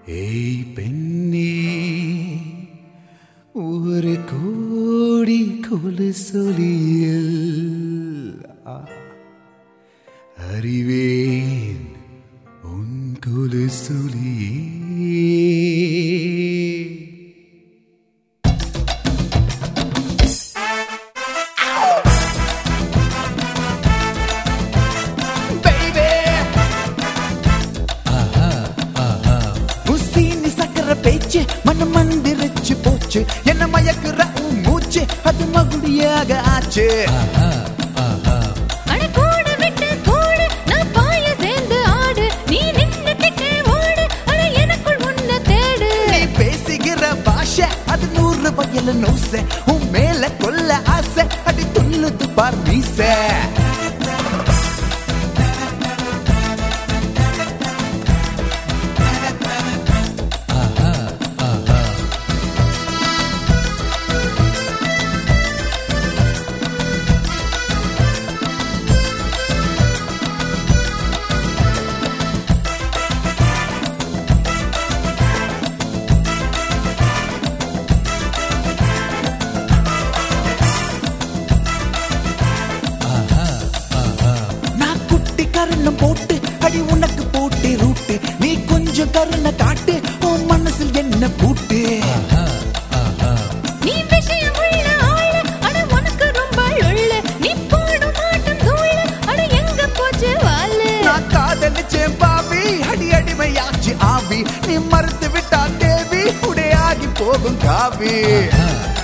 ஏய் பெண்ணே ஒரு கோடி கொலுசொலியில் ஆ, அறிவேன் உன் கொலுசொலியே உசீனி சக்கர பேச்சு மண்ணு மந்திரிச்சு போச்சு என்ன மயக்குற உன் மூச்சு அது மகுடியாக ஆச்சு அட கூடு விட்டு கூடு நான் பாய சேர்ந்து ஆடு நீ நின்னுக்கிட்டே ஓடு அட எனக்குள் உன்னை தேடு நீ பேசுகிற பாஷை அது நூறு வயல நோச உன் மேல கொல்ல ஆசை அடி துள்ளுது பார் மீச நான் குட்டி கருணம் போட்டு அடி உனக்கு போட்டு ரூட்டு நீ கொஞ்சம் கருணை காட்டு உன் மனசில் என்ன பூட்டு நீ விஷயம் உள்ள ஆளு அட உனக்கு ரொம்ப உள்ள நீ போடும் மாட்டம் தூளு அட எங்க போச்சு வாளு நான் காதலிச்சேன் பாவி அடி அடிமையாச்சு ஆவி நீ மறுத்து விட்டா தேவி உடையாகி போகும் காவி